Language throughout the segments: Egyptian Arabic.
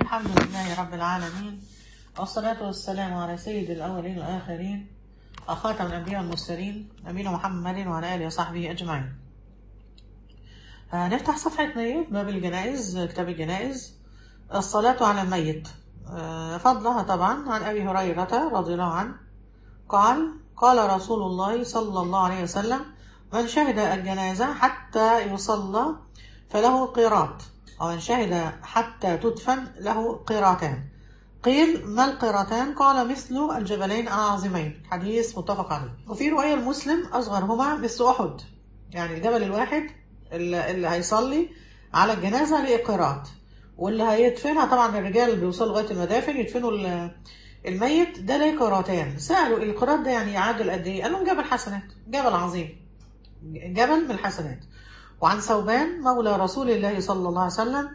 الحمد لله رب العالمين والصلاة والسلام على سيد الأولين والآخرين وخاتم الأنبياء والمرسلين نبينا محمد وعلى آله وصحبه أجمعين نفتح صفحة ميت باب الجنائز كتاب الجنائز الصلاة على الميت فضلها طبعا عن أبي هريرة رضي الله عنه قال قال رسول الله صلى الله عليه وسلم من شهد الجنازة حتى يصلى فله قيراط ومن شهد حتى تدفن له قيراتان قيل ما القيراتان قال مثل الجبلين العظيمين حديث متفق عليه وفي رواية المسلم أصغرهما مثل أحد يعني الجبل الواحد اللي, اللي هيصلي على الجنازة ليه قيراط واللي هيدفنها طبعا الرجال بيوصلوا لغاية المدافن يدفنوا الميت ده ليه قيراتان سألوا القيراط ده يعني يعادل قد ايه؟ قال لهم جبل حسنات جبل عظيم جبل من الحسنات وعن ثوبان مولى رسول الله صلى الله عليه وسلم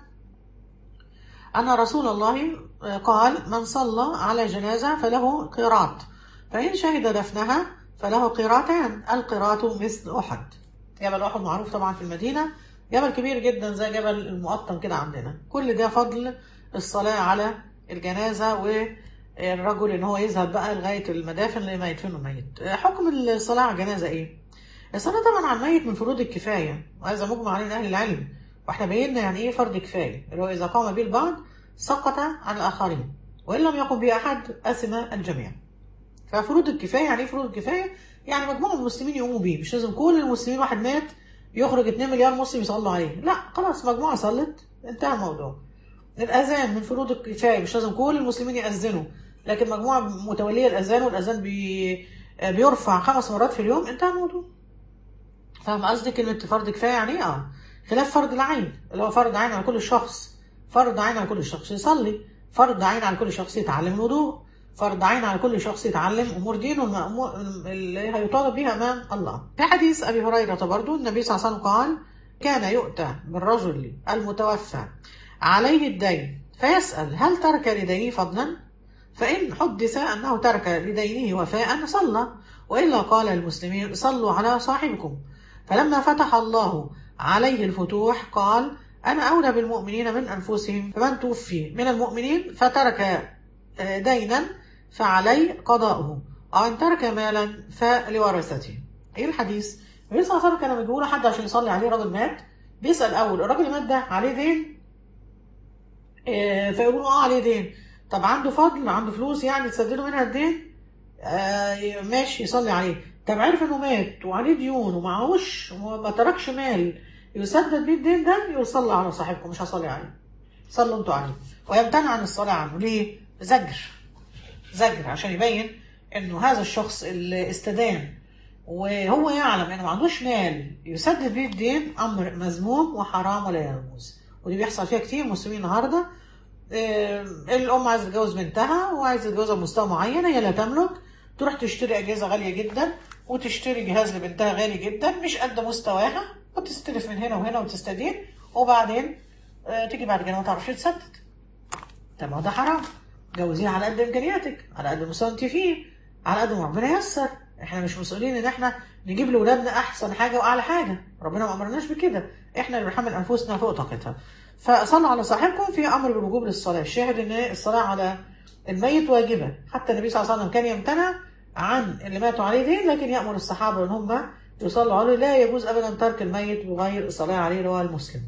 أن رسول الله قال من صلى على جنازة فله قيراط فإن شهد دفنها فله قيراتان القيراط مثل أحد جبل أحد معروف طبعا في المدينة جبل كبير جدا زي جبل المقطم كده عندنا كل ده فضل الصلاة على الجنازة والرجل ان هو يذهب بقى لغاية المدافن لما يدفنوا الميت حكم الصلاة على الجنازة ايه الصلاة طبعا على الميت من فروض الكفاية وهذا مجمع عليه أهل العلم واحنا بينا يعني ايه فرض كفاية اللي هو إذا قام به البعض سقط عن الآخرين وإن لم يقم به أحد أثم الجميع ففروض الكفاية يعني ايه فروض الكفاية؟ يعني مجموعة من المسلمين يقوموا بيه مش لازم كل المسلمين واحد مات يخرج 2 مليار مسلم يصلوا عليه لا خلاص مجموعة صلت انتهى الموضوع الأذان من فروض الكفاية مش لازم كل المسلمين يأذنوا لكن مجموعة متولية الأذان والأذان بي... بيرفع خمس مرات في اليوم انتهى الموضوع فاهم قصدي كلمة فرض كفاية يعني ايه؟ اه خلاف فرض العين اللي هو فرض عين على كل شخص فرض عين على كل شخص يصلي فرض عين على كل شخص يتعلم الوضوء فرض عين على كل شخص يتعلم امور دينه اللي هيطالب بها امام الله في حديث ابي هريره برضه النبي صلى الله عليه وسلم قال كان يؤتى بالرجل المتوفى عليه الدين فيسال هل ترك لدينه فضلا فان حدث انه ترك لدينه وفاء صلى والا قال المسلمين صلوا على صاحبكم فلما فتح الله عليه الفتوح قال أنا أولى بالمؤمنين من أنفسهم فمن توفي من المؤمنين فترك دينا فعليه قضاؤه أو إن ترك مالا فلورثته إيه الحديث؟ النبي صلى الله عليه وسلم كانوا بيجيبوا له حد عشان يصلي عليه راجل مات بيسأل أول الراجل اللي مات ده عليه دين فيقولوا له اه عليه دين طب عنده فضل عنده فلوس يعني تسددوا منها الدين آه ماشي يصلي عليه طب عرف انه مات وعليه ديون ومعهوش وما تركش مال يسدد بيه الدين ده يصلى على صاحبكم مش هصلي عليه صلوا انتوا عليه ويمتنع عن الصلاة عنه ليه؟ زجر زجر عشان يبين انه هذا الشخص اللي استدان وهو يعلم انه ما عندوش مال يسدد بيه الدين امر مذموم وحرام ولا يجوز ودي بيحصل فيها كتير مسلمين النهارده الام عايزه تتجوز بنتها وعايزه تتجوزها بمستوى معين هي لا تملك تروح تشتري اجهزه غاليه جدا وتشتري جهاز لبنتها غالي جدا مش قد مستواها وتستلف من هنا وهنا وتستدين وبعدين تيجي بعد كده ما تعرفش تسدد طب ما ده حرام جوزيها على قد امكانياتك على قد المستوى انت فيه على قد ما ربنا ييسر احنا مش مسؤولين ان احنا نجيب لاولادنا احسن حاجه واعلى حاجه ربنا ما امرناش بكده احنا اللي بنحمل انفسنا فوق طاقتها فصلوا على صاحبكم في امر بالوجوب للصلاه الشاهد ان الصلاه على الميت واجبه حتى النبي صلى الله عليه وسلم كان يمتنع عن اللي ماتوا عليه دين لكن يامر الصحابه ان هم يصلوا عليه لا يجوز ابدا ترك الميت بغير الصلاه عليه رواه المسلم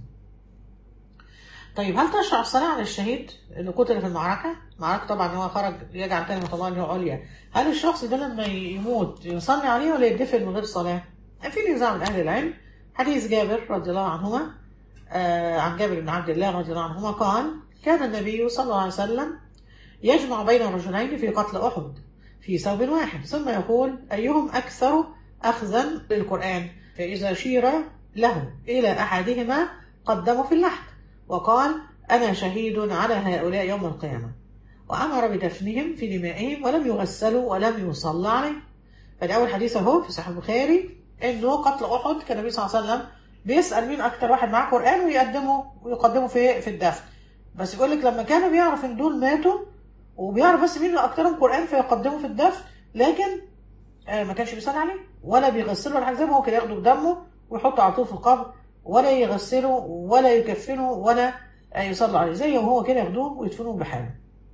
طيب هل تشرع الصلاة على الشهيد اللي قتل في المعركة؟ المعركة طبعا هو خرج يجعل كلمة الله هي عليا، هل الشخص ده لما يموت يصلي عليه ولا يدفن من غير صلاة؟ في نزاع من أهل العلم حديث جابر رضي الله عنهما آه عن جابر بن عبد الله رضي الله عنهما قال كان النبي صلى الله عليه وسلم يجمع بين الرجلين في قتل أحد في ثوب واحد ثم يقول أيهم أكثر أخذا للقرآن فإذا شير له إلى أحدهما قدموا في اللحد وقال أنا شهيد على هؤلاء يوم القيامة وأمر بدفنهم في دمائهم ولم يغسلوا ولم يصلى عليهم فده أول حديث أهو في صحيح البخاري إنه قتل أحد كان النبي صلى الله عليه وسلم بيسأل مين أكتر واحد معاه قرآن ويقدمه ويقدمه في في الدفن بس يقول لك لما كانوا بيعرف إن دول ماتوا وبيعرف بس مين اللي أكترهم قرآن فيقدمه في الدفن لكن آه ما كانش بيصلي عليه ولا بيغسله ولا حاجة زي ما هو كده ياخده بدمه ويحطه على طول في القبر ولا يغسله ولا يكفنه ولا آه، يصلوا عليه زي وهو كده ياخدوه ويدفنوه بحاله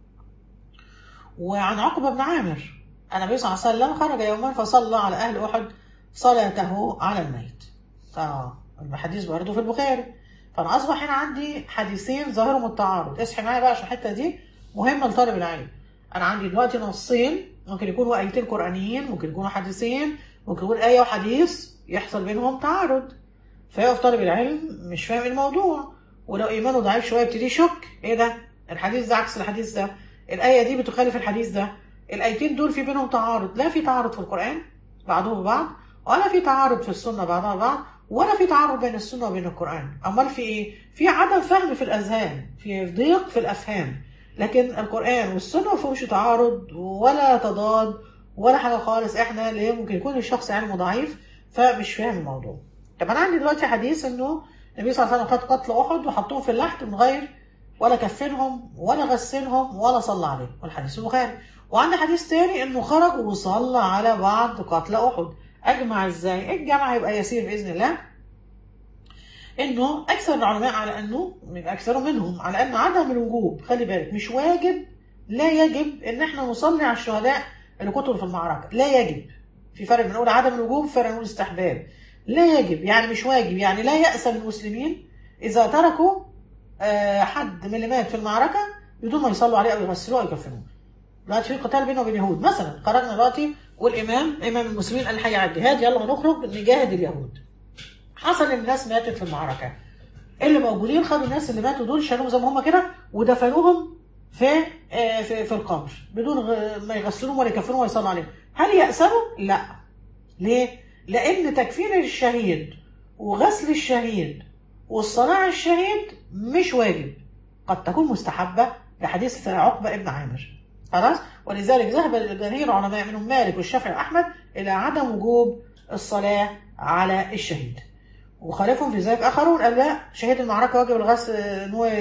وعن عقبة بن عامر النبي صلى الله عليه وسلم خرج يوما فصلى على أهل أحد صلاته على الميت اه الحديث برضه في البخاري فأنا أصبح هنا عندي حديثين ظاهرهم التعارض اصحي معايا بقى عشان الحتة دي مهمة لطالب العلم أنا عندي دلوقتي نصين ممكن يكونوا آيتين قرآنيين ممكن يكونوا حديثين ممكن يكون آية وحديث يحصل بينهم تعارض فيقف طالب العلم مش فاهم الموضوع ولو إيمانه ضعيف شوية يبتدي يشك إيه ده الحديث ده عكس الحديث ده الآية دي بتخالف الحديث ده الآيتين دول في بينهم تعارض لا في تعارض في القرآن بعضهم ببعض ولا في تعارض في السنة بعضها بعض ولا في تعارض بين السنة وبين القرآن أمال في إيه؟ في عدم فهم في الأذهان في ضيق في الأفهام لكن القرآن والسنة ما فيهمش تعارض ولا تضاد ولا حاجة خالص إحنا اللي ممكن يكون الشخص علمه ضعيف فمش فاهم الموضوع طب أنا عندي دلوقتي حديث إنه النبي صلى الله عليه وسلم خد قتل أحد وحطوهم في اللحد من غير ولا كفنهم ولا غسلهم ولا صلى عليهم والحديث البخاري وعندي حديث تاني انه خرج وصلى على بعض قتلى احد اجمع ازاي الجمع هيبقى يسير باذن الله انه اكثر العلماء على انه اكثر منهم على ان عدم الوجوب خلي بالك مش واجب لا يجب ان احنا نصلي على الشهداء اللي قتلوا في المعركه لا يجب في فرق بنقول عدم الوجوب فرق نقول استحباب لا يجب يعني مش واجب يعني لا يأسى المسلمين اذا تركوا آه، حد من اللي مات في المعركه بدون ما يصلوا عليه او يغسلوه او يكفنوه دلوقتي في قتال بينه وبين يهود مثلا خرجنا دلوقتي والامام امام المسلمين قال حي على الجهاد يلا نخرج نجاهد اليهود حصل ان الناس ماتت في المعركه اللي موجودين خدوا الناس اللي ماتوا دول شالوهم زي ما هم كده ودفنوهم في آه، في, في القبر بدون غ- ما يغسلوهم ولا يكفنوهم ولا يصلوا عليهم هل يأسروا؟ لا ليه؟ لأن تكفين الشهيد وغسل الشهيد والصلاة على الشهيد مش واجب قد تكون مستحبة لحديث عقبة ابن عامر خلاص ولذلك ذهب جماهير العلماء منهم مالك والشافعي وأحمد إلى عدم وجوب الصلاة على الشهيد وخالفهم في ذلك آخرون قال لا شهيد المعركة واجب الغسل إن هو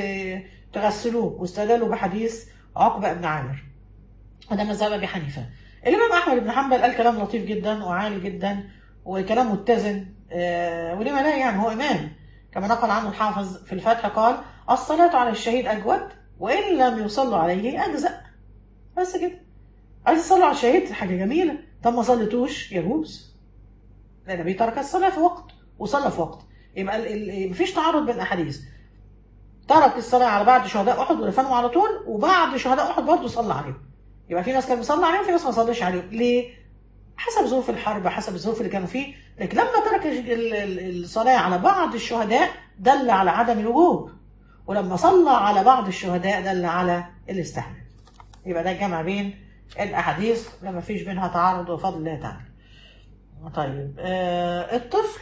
تغسلوه واستدلوا بحديث عقبة ابن عامر وده مذهب أبي حنيفة الإمام أحمد بن حنبل قال كلام لطيف جدا وعالي جدا وكلام متزن آه، ولما لا يعني هو إمام كما نقل عنه الحافظ في الفتح قال الصلاة على الشهيد أجود وإن لم يصلوا عليه أجزأ بس كده عايز تصلوا على الشهيد حاجة جميلة طب ما صليتوش يجوز لأن النبي ترك الصلاة في وقت وصلى في وقت يبقى ال- ال- مفيش تعارض بين الأحاديث ترك الصلاة على بعد شهداء أحد ودفنهم على طول وبعد شهداء أحد برضه صلى عليهم يبقى في ناس كان بيصلي عليهم وفي ناس ما صلىش عليهم ليه؟ حسب ظروف الحرب حسب الظروف اللي كانوا فيه لكن لما ترك ال- ال- الصلاة على بعض الشهداء دل على عدم الوجوب ولما صلى على بعض الشهداء دل على الاستحباب يبقى ده الجمع بين الأحاديث لما فيش بينها تعارض وفضل الله تعالى طيب آه الطفل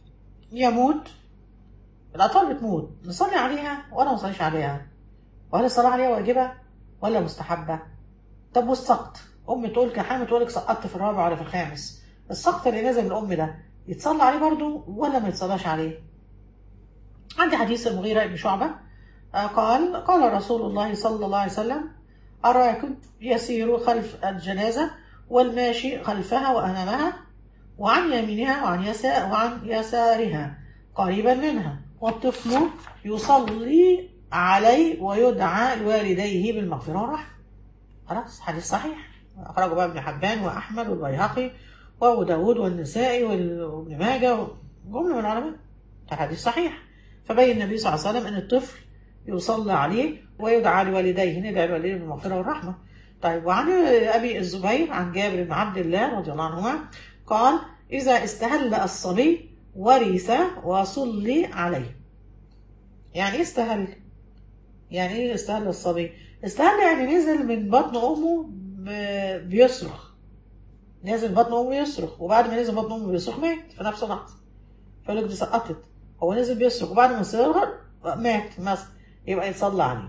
يموت الأطفال بتموت نصلي عليها ولا ما نصليش عليها وهل الصلاة عليها واجبة ولا مستحبة طب والسقط أم تقول كحامل تقول لك سقطت في الرابع ولا في الخامس السقط اللي نزل من الأم ده يتصلى عليه برضو ولا ما يتصلاش عليه عندي حديث المغيرة بن شعبة آه، قال قال رسول الله صلى الله عليه وسلم الراكب يسير خلف الجنازة والماشي خلفها وأمامها وعن يمينها وعن يسار وعن يسارها قريبا منها والطفل يصلي عليه ويدعى لوالديه بالمغفرة والرحمة خلاص حديث صحيح أخرجه بقى ابن حبان وأحمد والبيهقي وأبو داود والنسائي وال- وابن ماجه جملة من العلماء ده حديث صحيح فبين النبي صلى الله عليه وسلم أن الطفل يصلى عليه ويدعى لوالديه ندعي لوالديه بالمغفرة والرحمة طيب وعن أبي الزبير عن جابر بن عبد الله رضي الله عنهما قال إذا استهل الصبي ورث وصلي عليه يعني إيه استهل يعني ايه استهل الصبي استهل يعني نزل من بطن امه ب- بيصرخ نزل من بطن امه بيصرخ وبعد ما نزل من بطن امه بيصرخ مات في نفس اللحظه فيقول لك دي سقطت هو نزل بيصرخ وبعد ما صغر مات مثلا يبقى يتصلى عليه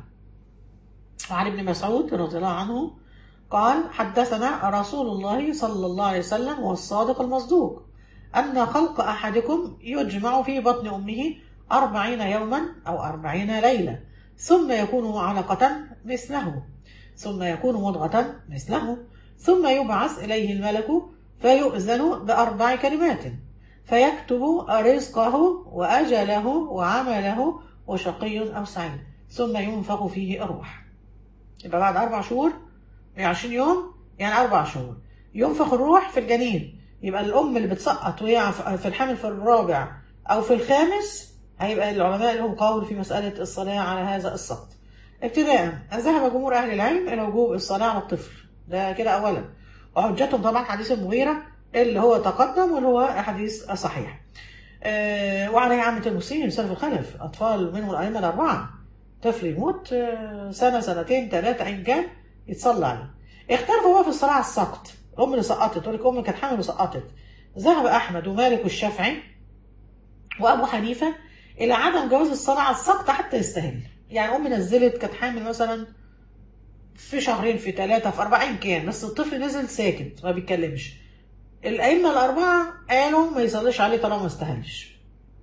وعن ابن مسعود رضي الله عنه قال حدثنا رسول الله صلى الله عليه وسلم هو الصادق المصدوق أن خلق أحدكم يجمع في بطن أمه أربعين يوما أو أربعين ليلة ثم يكون علقة مثله ثم يكون مضغة مثله ثم يبعث إليه الملك فيؤذن بأربع كلمات فيكتب رزقه وأجله وعمله وشقي أو سعيد ثم ينفخ فيه الروح يبقى بعد أربع شهور 120 يوم يعني أربع شهور ينفخ الروح في الجنين يبقى الأم اللي بتسقط وهي في الحمل في الرابع أو في الخامس هيبقى العلماء لهم قول في مسألة الصلاة على هذا السقط ابتداء ذهب جمهور أهل العلم إلى وجوب الصلاة على الطفل ده كده أولا وحجتهم طبعا حديث المغيرة اللي هو تقدم واللي هو حديث صحيح آه وعليه عامة المسلمين سلف الخلف أطفال منهم الأئمة الأربعة طفل يموت آه سنة سنتين ثلاثة أيا كان يتصلى عليه اختلفوا بقى في الصلاة على السقط الأم اللي سقطت تقول لك أم كانت حامل وسقطت ذهب أحمد ومالك والشافعي وأبو حنيفة إلى عدم جواز الصلاة على السقط حتى يستهل يعني أم نزلت كانت حامل مثلا في شهرين في ثلاثة في أربعين كان بس الطفل نزل ساكت ما بيتكلمش الأئمة الأربعة قالوا ما يصليش عليه طالما ما استهلش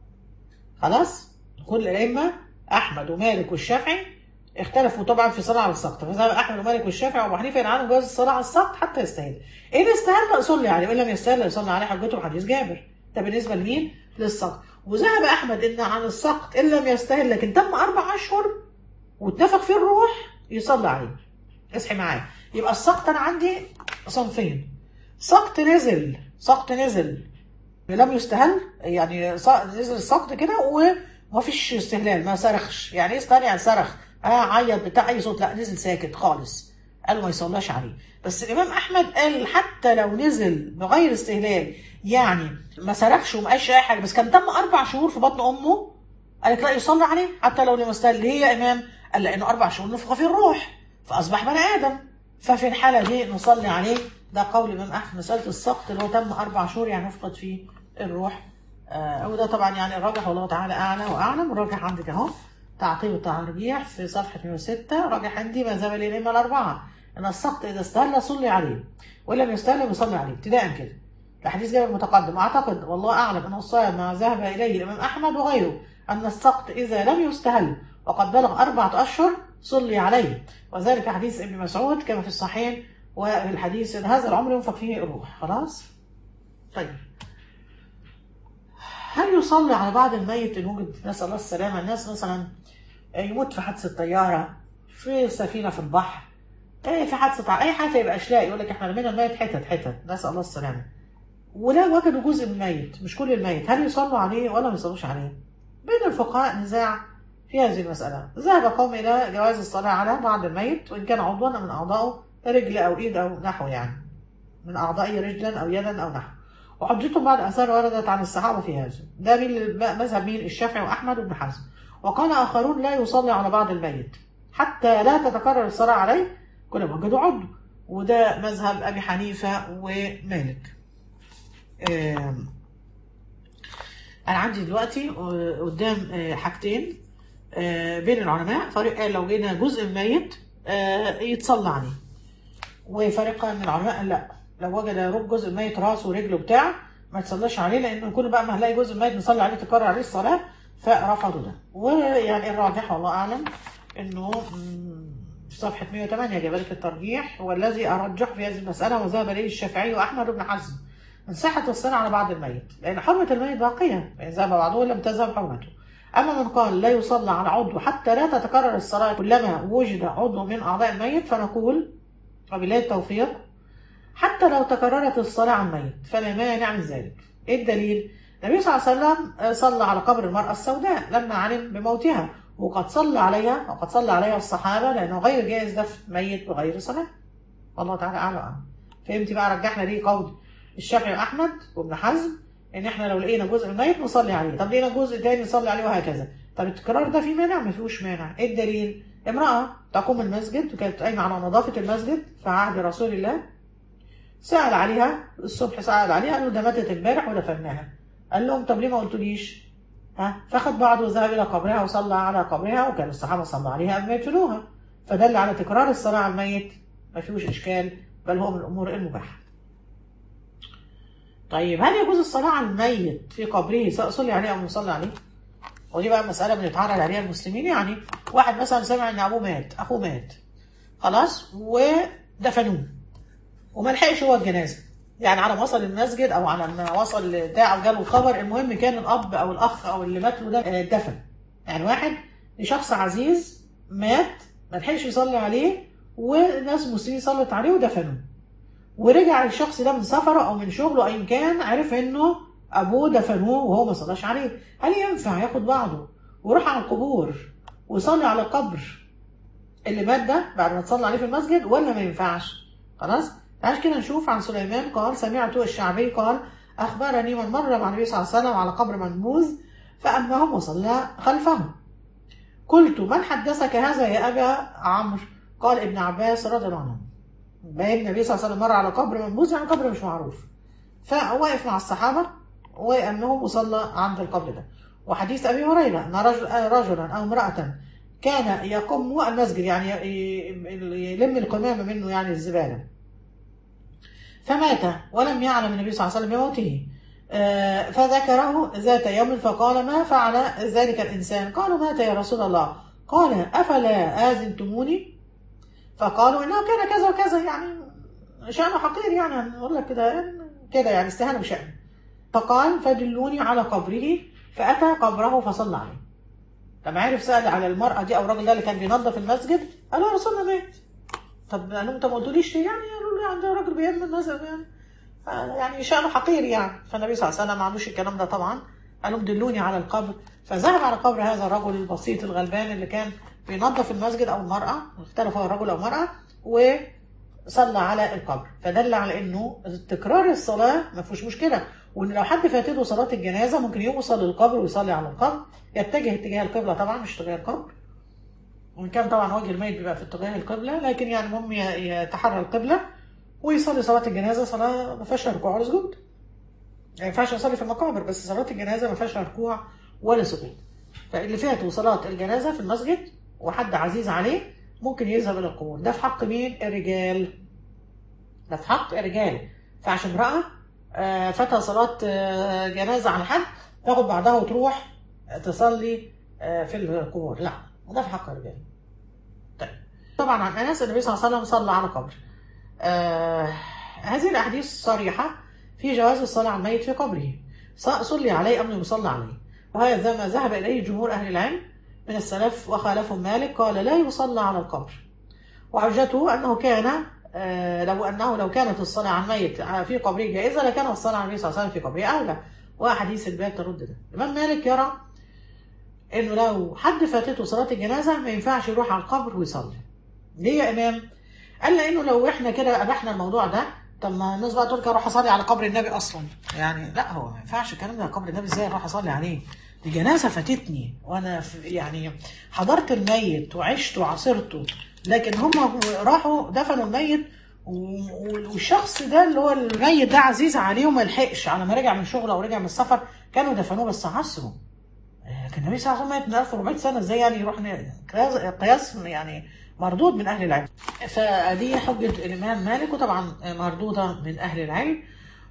خلاص كل الأئمة أحمد ومالك والشافعي اختلفوا طبعا في صلاة على السقط فذهب أحمد ومالك والشافعي وأبو حنيفة ينعلم جواز الصلاة على السقط حتى يستهل إن استهل يصلي عليه وإن لم يستهل يصلي عليه حجته حديث جابر ده بالنسبة لمين؟ للسقط وذهب أحمد إن عن السقط إن لم يستهل لكن تم أربع أشهر واتفق فيه الروح يصلي عليه اصحي معايا يبقى السقط أنا عندي صنفين سقط نزل سقط نزل لم يستهل يعني نزل السقط كده وما فيش استهلال ما صرخش يعني ايه استهل يعني صرخ اه عيط بتاع اي صوت لا نزل ساكت خالص قالوا ما يصلاش عليه بس الامام احمد قال حتى لو نزل بغير استهلال يعني ما صرخش وما قالش اي حاجه بس كان تم اربع شهور في بطن امه قالت لا يصلي عليه حتى لو لم يستهل ليه يا امام قال لانه اربع شهور نفخ فيه الروح فاصبح بني ادم ففي الحاله دي نصلي عليه ده قول الامام احمد مساله السقط اللي هو تم اربع شهور يعني نفقد فيه الروح آه وده طبعا يعني الراجح والله تعالى اعلى واعلم الراجح عندك اهو تعقيب الترجيح في صفحه 106 راجح عندي ما ذهب الائمه الاربعه ان السقط اذا استهل صلي عليه ولم يستهل يصلي عليه ابتداء كده الحديث جاي المتقدم اعتقد والله اعلم ان الصواب ما ذهب اليه الامام احمد وغيره ان السقط اذا لم يستهل وقد بلغ اربعه اشهر صلي عليه وذلك حديث ابن مسعود كما في الصحيح وفي الحديث ان هذا العمر ينفق فيه الروح خلاص طيب هل يصلي على بعض الميت ان وجد نسال الله السلامه الناس مثلا يموت في حادثه طياره في سفينه في البحر ايه في حادثه اي حاجه يبقى اشلاء يقول لك احنا رمينا الميت حتت حتت نسال الله السلامه ولا وجدوا جزء من الميت مش كل الميت هل يصلوا عليه ولا ما يصلوش عليه بين الفقهاء نزاع في هذه المسألة ذهب قوم إلى جواز الصلاة على بعض الميت وإن كان عضوا من أعضائه رجل أو إيد أو نحو يعني من أعضائه رجلا أو يدا أو نحو وحجتهم بعض الآثار وردت عن الصحابة في هذا ده مين مذهب مين الشافعي وأحمد وابن حزم وقال آخرون لا يصلي على بعض الميت حتى لا تتكرر الصلاة عليه كل ما وجدوا عضو وده مذهب أبي حنيفة ومالك أنا عندي دلوقتي قدام حاجتين بين العلماء فريق قال لو جينا جزء ميت يتصلى عليه وفريق من العلماء قال لا لو وجد رب جزء ميت راسه ورجله بتاع ما تصليش عليه لانه كل بقى ما هنلاقي جزء ميت نصلي عليه تكرر عليه الصلاه فرفضوا ده ويعني الراجح والله اعلم انه في صفحه 108 جاب لك الترجيح والذي ارجح في هذه المساله وذهب اليه الشافعي واحمد بن حزم من صحه الصلاه على بعض الميت لان حرمه الميت باقيه فان ذهب بعضه لم تذهب حرمته أما من قال لا يصلى على عضو حتى لا تتكرر الصلاة كلما وجد عضو من أعضاء الميت فنقول وبالله التوفيق حتى لو تكررت الصلاة على الميت فلا مانع من ذلك إيه الدليل؟ النبي صلى الله عليه وسلم صلى على قبر المرأة السوداء لما علم بموتها وقد صلى عليها وقد صلى عليها الصحابة لأنه غير جائز دفن ميت بغير صلاة والله تعالى أعلم فهمتي بقى رجحنا ليه قول الشافعي وأحمد وابن حزم ان احنا لو لقينا جزء من ميت نصلي عليه طب لقينا جزء تاني نصلي عليه وهكذا طب التكرار ده فيه مانع ما فيهوش مانع ايه الدليل امراه تقوم المسجد وكانت قايمه على نظافه المسجد في عهد رسول الله سال عليها الصبح سال عليها قالوا ده ماتت امبارح ودفناها قال لهم طب ليه ما قلتوليش ها فاخد بعضه وذهب الى قبرها وصلى على قبرها وكان الصحابه صلوا عليها قبل ما يدفنوها فدل على تكرار الصلاه على الميت ما فيهوش اشكال بل هو من الامور المباحه طيب هل يجوز الصلاة على الميت في قبره سواء صلي عليه أو يصلي عليه؟ ودي بقى مسألة بنتعرض عليها المسلمين يعني واحد مثلا سمع إن أبوه مات أخوه مات خلاص ودفنوه وما لحقش هو الجنازة يعني على ما وصل المسجد أو على ما وصل بتاع وجاله الخبر المهم كان الأب أو الأخ أو اللي مات له ده دفن يعني واحد لشخص عزيز مات ما لحقش يصلي عليه وناس مسلمين صلت عليه ودفنوه ورجع الشخص ده من سفره او من شغله ايا كان عرف انه ابوه دفنوه وهو ما صلاش عليه هل ينفع ياخد بعضه ويروح على القبور ويصلي على القبر اللي مات ده بعد ما تصلي عليه في المسجد ولا ما ينفعش خلاص تعالى كده نشوف عن سليمان قال سمعت الشعبي قال اخبرني من مر مع النبي صلى الله عليه وسلم على قبر منبوذ فامهم وصلى خلفهم قلت من حدثك هذا يا ابا عمرو قال ابن عباس رضي الله عنه باين النبي صلى الله عليه وسلم مر على قبر منبوذ يعني قبر مش معروف فوقف مع الصحابه وامهم وصلى عند القبر ده وحديث ابي هريره ان رجل رجلا او امراه كان يقم المسجد يعني يلم القمامه منه يعني الزباله فمات ولم يعلم النبي صلى الله عليه وسلم بموته فذكره ذات يوم فقال ما فعل ذلك الإنسان قالوا مات يا رسول الله قال أفلا آذنتموني فقالوا إنه كان كذا وكذا يعني شأنه حقير يعني نقول لك كده كده يعني استهانة بشأن فقال فدلوني على قبره فأتى قبره فصلى عليه لما عرف سأل على المرأة دي أو الراجل ده اللي كان بينظف المسجد قال له يا رسول الله مات طب قال لهم انت ما قلتوليش يعني قالوا لي عندها راجل بيعمل المذهب يعني يعني شأنه حقير يعني فالنبي صلى الله عليه وسلم ما عندوش الكلام ده طبعا قال لهم دلوني على القبر فذهب على قبر هذا الرجل البسيط الغلبان اللي كان بينظف المسجد او المرأة اختلف هو الرجل او المرأة وصلى على القبر فدل على انه تكرار الصلاة ما فيهوش مشكلة وان لو حد فاتته صلاة الجنازة ممكن يوصل للقبر ويصلي على القبر يتجه اتجاه القبلة طبعا مش اتجاه القبر وإن كان طبعا وجه الميت بيبقى في اتجاه القبلة لكن يعني المهم يتحرى القبلة ويصلي صلاة الجنازة صلاة ما فيهاش ركوع ولا سجود. ما ينفعش يصلي في المقابر بس صلاة الجنازة ما فيهاش ركوع ولا سجود. فاللي فاته صلاة الجنازة في المسجد وحد عزيز عليه ممكن يذهب إلى القبور، ده في حق مين؟ الرجال. ده في حق الرجال. فعشان امرأة فاتها صلاة جنازة على حد تاخد بعدها وتروح تصلي في القبور، لا ده في حق الرجال. طيب طبعا عن انس النبي صلى الله عليه وسلم صلى على قبر. آه هذه الاحاديث صريحه في جواز الصلاه على الميت في قبره صلي عليه ام لم يصلى عليه وهذا ما ذهب اليه جمهور اهل العلم من السلف وخالفهم مالك قال لا يصلى على القبر وحجته انه كان آه لو انه لو كانت الصلاه على الميت في قبره جائزه لكان الصلاه على النبي صلى الله عليه وسلم في قبره اولى واحاديث الباب ترد ده الامام مالك يرى انه لو حد فاتته صلاه الجنازه ما ينفعش يروح على القبر ويصلي ليه يا امام قال لانه لو احنا كده ابحنا الموضوع ده طب ما الناس بقى تقول لك اروح اصلي على قبر النبي اصلا يعني لا هو ما ينفعش الكلام ده قبر النبي ازاي اروح اصلي عليه دي جنازه فاتتني وانا يعني حضرت الميت وعشت وعاصرته لكن هم راحوا دفنوا الميت والشخص ده اللي هو الميت ده عزيز عليه وما لحقش على ما رجع من شغله او رجع من السفر كانوا دفنوه بس عصروا كان النبي صلى الله عليه وسلم مات من 1400 سنه ازاي يعني يروح قياس يعني مردود من اهل العلم فدي حجه الامام مالك وطبعا مردوده من اهل العلم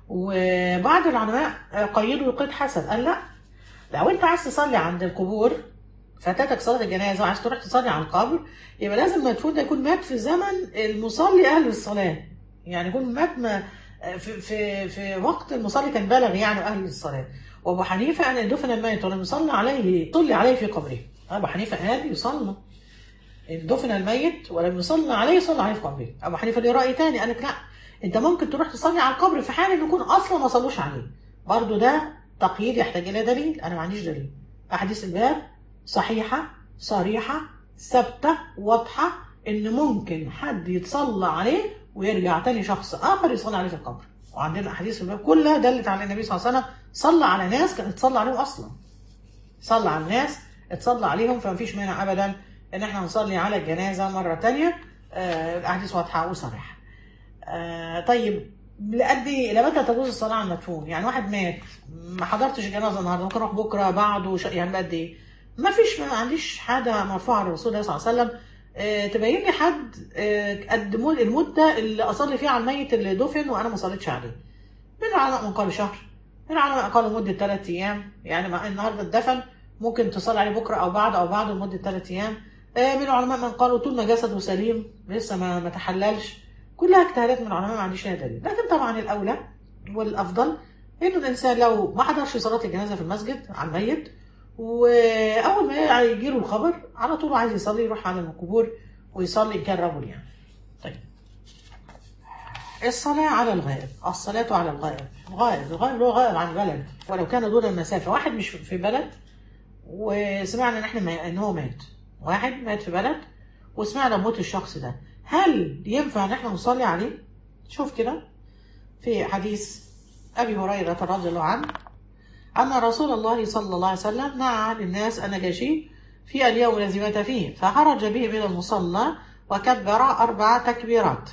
وبعض العلماء قيدوا قيد حسن قال لا لو انت عايز تصلي عند القبور فاتتك صلاه الجنازه وعايز تروح تصلي على القبر يبقى لازم المدفون ده يكون مات في زمن المصلي اهل الصلاه يعني يكون مات ما في في في وقت المصلي كان بلغ يعني اهل الصلاه وابو حنيفه ان دفن الميت ولم يصلى عليه صلي عليه في قبره ابو حنيفه قال يصلى ان دفن الميت ولم يصلى عليه صلى عليه في قبره ابو حنيفه ليه راي تاني قال لك لا انت ممكن تروح تصلي على القبر في حال انه يكون اصلا ما صلوش عليه برضه ده تقييد يحتاج الى دليل انا ما عنديش دليل احاديث الباب صحيحه صريحه ثابته واضحه ان ممكن حد يتصلى عليه ويرجع تاني شخص اخر يصلي عليه في القبر وعندنا احاديث في الباب كلها دلت على النبي صلى الله عليه وسلم صلى على ناس كانت تصلى عليهم اصلا صلى على الناس اتصلى عليهم فما فيش مانع ابدا ان احنا نصلي على الجنازه مره تانية آه الاحاديث واضحه وصريحه آه طيب لقد لمتى تجوز الصلاه على المدفون يعني واحد مات ما حضرتش الجنازه النهارده ممكن اروح بكره بعده ش... يعني قد ايه ما فيش ما عنديش حاجه مرفوعه للرسول صلى الله عليه وسلم آه تبين لي حد آه قد المده اللي اصلي فيها على الميت اللي دفن وانا ما صليتش عليه من العلماء من قالوا شهر من العلماء قالوا مده ثلاث ايام يعني مع النهارده اتدفن ممكن تصلي عليه بكره او بعد او بعده لمده ثلاث ايام آه من العلماء من قالوا طول ما جسده سليم لسه ما ما تحللش كلها اجتهادات من العلماء ما عنديش فيها دليل لكن طبعا الاولى والافضل انه الانسان لو ما حضرش صلاه الجنازه في المسجد على الميت واول ما يجي له الخبر على طول عايز يصلي يروح على القبور ويصلي ان كان رجل يعني طيب الصلاة على الغائب الصلاة على الغائب الغائب الغائب اللي هو غائب عن بلد ولو كان دون المسافة واحد مش في بلد وسمعنا ان احنا ما- ان هو مات واحد مات في بلد وسمعنا موت الشخص ده هل ينفع ان احنا نصلي عليه شوف كده في حديث ابي هريره رضي الله عنه ان رسول الله صلى الله عليه وسلم نهى عن الناس النجاشي في اليوم الذي مات فيه فخرج به من المصلى وكبر اربع تكبيرات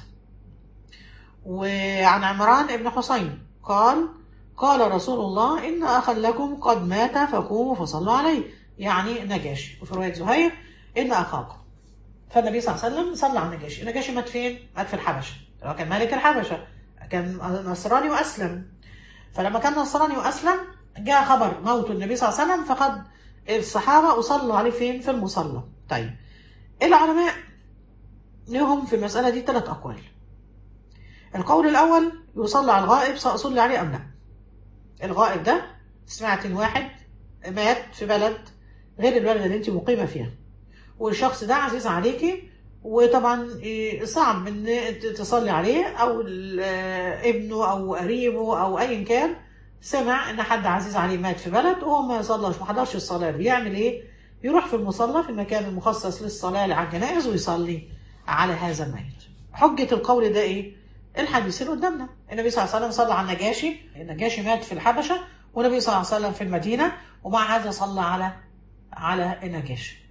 وعن عمران بن حسين قال قال رسول الله إن أخا لكم قد مات فقوموا فصلوا عليه يعني نجاشي وفي رواية زهير إن أخاكم فالنبي صلى الله عليه وسلم صلى على النجاشي النجاشي مات فين؟ مات في الحبشة هو كان ملك الحبشة كان نصراني وأسلم فلما كان نصراني وأسلم جاء خبر موت النبي صلى الله عليه وسلم فقد الصحابة وصلوا عليه فين؟ في المصلى طيب العلماء لهم في المسألة دي ثلاث أقوال القول الأول يصلى على الغائب سأصلي عليه أم لا الغائب ده سمعت إن واحد مات في بلد غير البلد اللي أنت مقيمة فيها والشخص ده عزيز عليكي وطبعا إيه، صعب ان ت- تصلي عليه او ال- آه، ابنه او قريبه او ايا كان سمع ان حد عزيز عليه مات في بلد وهو ما صلاش ما حضرش الصلاه دي يعمل ايه؟ يروح في المصلى في المكان المخصص للصلاه على الجنائز ويصلي على هذا الميت. حجه القول ده ايه؟ الحديث اللي قدامنا النبي صلى الله عليه وسلم صلى على النجاشي النجاشي مات في الحبشه والنبي صلى الله عليه وسلم في المدينه ومع هذا صلى على على النجاشي.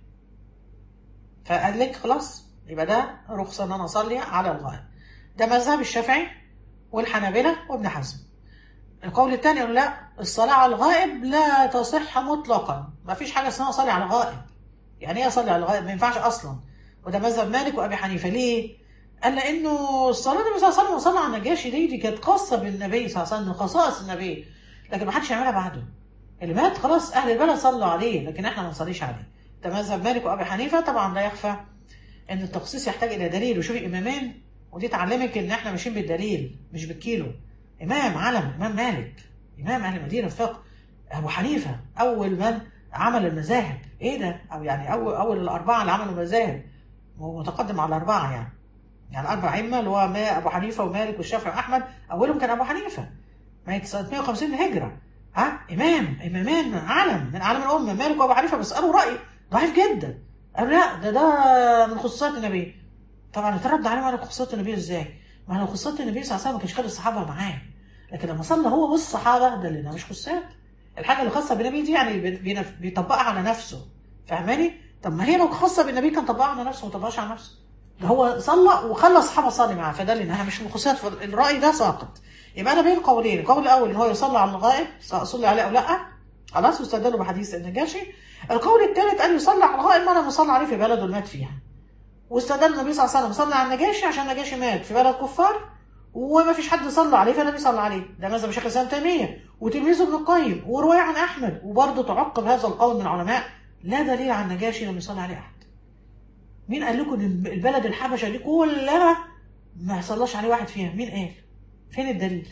فقال لك خلاص يبقى ده رخصة ان انا اصلي على الغائب ده مذهب الشافعي والحنابلة وابن حزم القول الثاني يقول لا الصلاة على الغائب لا تصح مطلقا ما فيش حاجة اسمها اصلي على الغائب يعني ايه اصلي على الغائب ما ينفعش اصلا وده مذهب مالك وابي حنيفة ليه قال لانه الصلاة النبي صلى الله عليه وسلم وصلى على النجاشي دي دي كانت خاصة بالنبي صلى الله عليه وسلم من خصائص النبي لكن ما حدش يعملها بعده اللي مات خلاص اهل البلد صلوا عليه لكن احنا ما نصليش عليه ده مذهب مالك وابي حنيفه طبعا لا يخفى ان التخصيص يحتاج الى دليل وشوفي امامين ودي تعلمك ان احنا ماشيين بالدليل مش بالكيلو امام علم امام مالك امام اهل المدينه الفقه ابو حنيفه اول من عمل المذاهب ايه ده او يعني اول اول الاربعه اللي عملوا المذاهب هو متقدم على الاربعه يعني يعني اربع ائمه اللي هو ما ابو حنيفه ومالك والشافعي واحمد اولهم كان ابو حنيفه ميت سنه 150 هجره ها امام امامان علم من اعلام الامه مالك وابو حنيفه بس قالوا راي ضعيف جدا قالوا لا ده ده من خصوصيات النبي طبعا اترد عليهم على خصوصيات النبي ازاي؟ ما هو خصوصيات النبي صلى الله عليه وسلم ما كانش خد الصحابه معاه لكن لما صلى هو والصحابه ده اللي ده مش خصوصيات الحاجه اللي خاصه بالنبي دي يعني بي- بينف- بيطبقها على نفسه فاهماني؟ طب ما هي لو خاصه بالنبي كان طبقها على نفسه ما طبقهاش على نفسه ده هو صلى وخلى الصحابه صلي معاه فده لانها مش من خصوصيات الراي ده ساقط يبقى انا بين قولين القول الاول ان هو يصلي على الغائب اصلي عليه او لا خلاص واستدلوا بحديث النجاشي القول الثالث ان يصلي على الغائب ما لم يصلي عليه في بلده اللي مات فيها واستدل النبي صلى الله عليه وسلم صلى على النجاشي عشان النجاشي مات في بلد كفار وما فيش حد صلى عليه فالنبي صلى عليه ده مذهب شيخ الاسلام تيميه وتلميذه ابن القيم وروايه عن احمد وبرضه تعقب هذا القول من العلماء لا دليل على النجاشي لم يصلي عليه احد مين قال لكم ان البلد الحبشه دي كلها ما صلاش عليه واحد فيها مين قال فين الدليل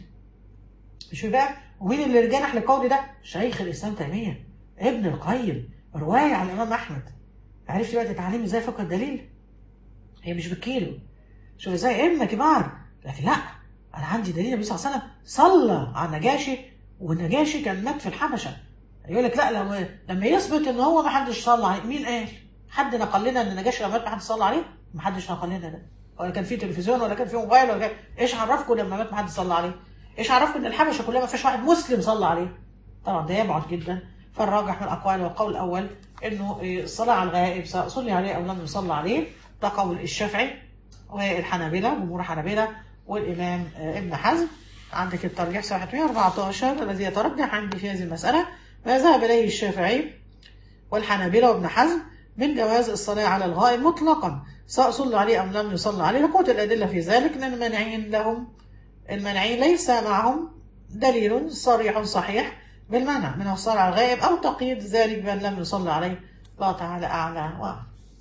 مش بقى ومين اللي رجنح للقول ده شيخ الاسلام تيميه ابن القيم روايه عن الامام احمد عرفت بقى تتعلمي ازاي فقه الدليل هي مش بالكيلو شوف ازاي ائمه كبار لكن لا انا عندي دليل النبي صلى الله عليه وسلم صلى على النجاشي والنجاشي كان مات في الحبشه يقول لك لا لما لما يثبت ان هو ما حدش صلى عليه مين قال؟ حد نقل لنا ان النجاشي لما مات ما حدش صلى عليه؟ ما حدش نقل لنا ده ولا كان في تلفزيون ولا كان في موبايل ولا كان ايش عرفكم لما مات ما حدش صلى عليه؟ ايش عرفكم ان الحبشه كلها ما فيش واحد مسلم صلى عليه؟ طبعا ده يبعد جدا فالراجح من الاقوال والقول الاول انه الصلاه على الغائب سواء صلي عليه او لم يصلى عليه ده قول الشافعي والحنابله جمهور الحنابله والامام ابن حزم عندك الترجيح صفحه 114 الذي يترجح عندي في هذه المساله ما ذهب اليه الشافعي والحنابله وابن حزم من جواز الصلاه على الغائب مطلقا سواء صلى عليه ام لم يصلى عليه لقوه الادله في ذلك ان المانعين لهم المانعين ليس معهم دليل صريح صحيح بالمنع من الصلاة على الغائب أو تقييد ذلك بأن لم يصلى عليه الله تعالى أعلى وأعلم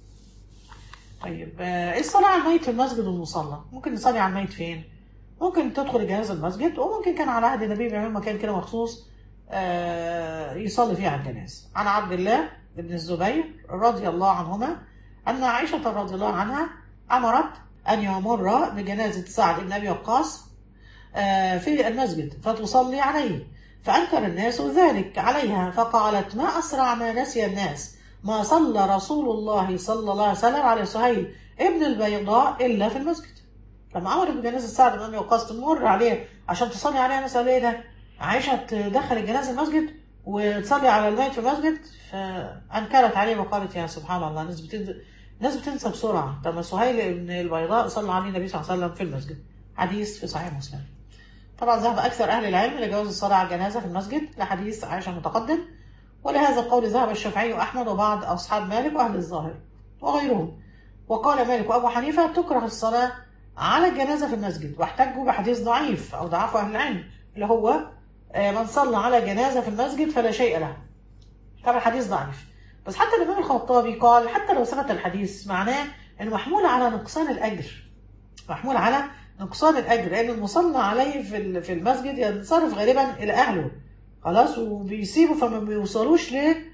طيب آه، الصلاة على الميت في المسجد والمصلى ممكن نصلي على الميت فين؟ ممكن تدخل جهاز المسجد وممكن كان على عهد النبي بيعمل مكان كده مخصوص آه، يصلي فيها الجنازة عن عبد الله بن الزبير رضي الله عنهما أن عائشة رضي الله عنها أمرت أن يمر بجنازة سعد بن أبي وقاص آه، في المسجد فتصلي عليه فأنكر الناس ذلك عليها فقالت ما أسرع ما نسي الناس ما صلى رسول الله صلى الله عليه وسلم على سهيل ابن البيضاء إلا في المسجد لما أمرت بجنازة سعد بن أبي وقاص تمر عليه عشان تصلي عليها الناس قالوا إيه ده عائشة تدخل الجنازة المسجد وتصلي على الميت في المسجد فأنكرت عليه وقالت يا سبحان الله الناس بتنسى الناس بتنسى بسرعة طب ما سهيل بن البيضاء صلى عليه النبي صلى الله عليه وسلم في المسجد حديث في صحيح مسلم طبعا ذهب أكثر أهل العلم لجواز الصلاة على الجنازة في المسجد لحديث عائشة المتقدم ولهذا القول ذهب الشافعي وأحمد وبعض أصحاب مالك وأهل الظاهر وغيرهم وقال مالك وأبو حنيفة تكره الصلاة على الجنازة في المسجد واحتجوا بحديث ضعيف أو ضعفه أهل العلم اللي هو آه، من صلى على جنازة في المسجد فلا شيء له طبعا الحديث ضعيف بس حتى الإمام الخطابي قال حتى لو ثبت الحديث معناه إنه محمول على نقصان الأجر محمول على نقصان الأجر لأن المصلى عليه في ال- في المسجد ينصرف غالبا إلى أهله خلاص وبيسيبوا فما بيوصلوش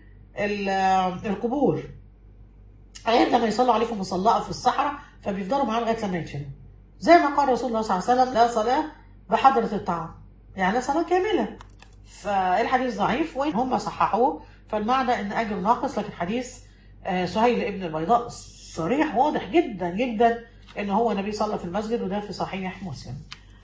للقبور غير لما يصلوا عليه في مصلاه في الصحراء فبيفضلوا معاه لغايه لما يدفنوا زي ما قال رسول الله صلى الله عليه وسلم لا صلاه بحضره الطعام يعني لا صلاه كامله فالحديث ضعيف وإن هم صححوه فالمعنى ان اجر ناقص لكن حديث آه، سهيل ابن البيضاء صريح واضح جدا جدا ان هو النبي صلى في المسجد وده في صحيح مسلم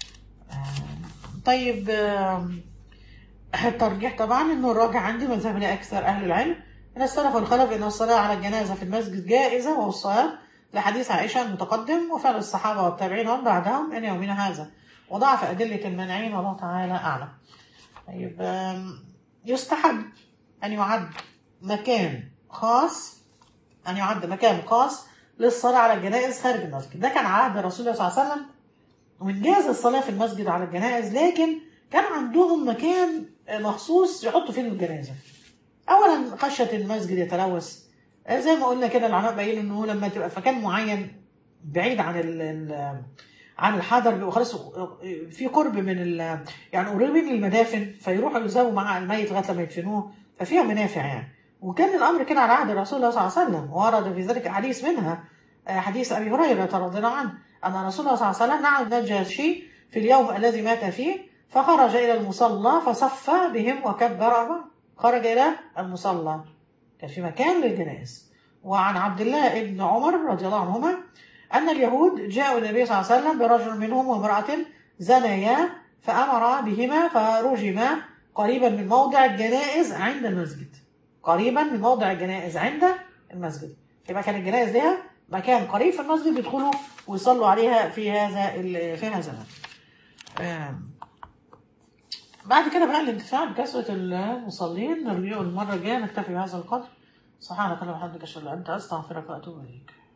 آه، طيب آه، الترجيح طبعا انه الراجع عندي مذهب لاكثر اهل العلم من السلف والخلف ان الصلاه على الجنازه في المسجد جائزه والصواب لحديث عائشه المتقدم وفعل الصحابه والتابعين ومن بعدهم الى يومنا هذا وضعف ادله المانعين والله تعالى اعلم. طيب آم، يستحب ان يعد مكان خاص ان يعد مكان خاص للصلاه على الجنائز خارج المسجد ده كان على عهد رسول الله صلى الله عليه وسلم ومن جاز الصلاه في المسجد على الجنائز لكن كان عندهم مكان مخصوص يحطوا فيه الجنازه. اولا خشيه المسجد يتلوث آه، زي ما قلنا كده العلماء باين انه لما تبقى في مكان معين بعيد عن ال ال- عن الحذر بيبقى خلاص في قرب من ال يعني قريبين من المدافن فيروحوا يزاووا مع الميت لغايه لما يدفنوه ففيها منافع يعني وكان الامر كده على عهد رسول الله صلى الله عليه وسلم ورد في ذلك احاديث منها آه، حديث ابي هريره رضي الله عنه ان رسول الله صلى الله عليه وسلم نعى النجاشي في اليوم الذي مات فيه فخرج الى المصلى فصف بهم وكبر اربعه خرج الى المصلى كان في مكان للجنائز وعن عبد الله بن عمر رضي الله عنهما أن اليهود جاءوا النبي صلى الله عليه وسلم برجل منهم وامرأة زنيا فأمر بهما فرجما قريبا من موضع الجنائز عند المسجد قريبا من موضع الجنائز عند المسجد يبقى كان الجنائز لها مكان قريب في المسجد بيدخلوا ويصلوا عليها في هذا ال- في هذا الزمن آم. بعد كده بقى الانتفاع بكثرة المصلين نرجو المرة الجاية نكتفي بهذا القدر سبحانك اللهم وبحمدك أشهد أن لا إله إلا أنت أستغفرك وأتوب إليك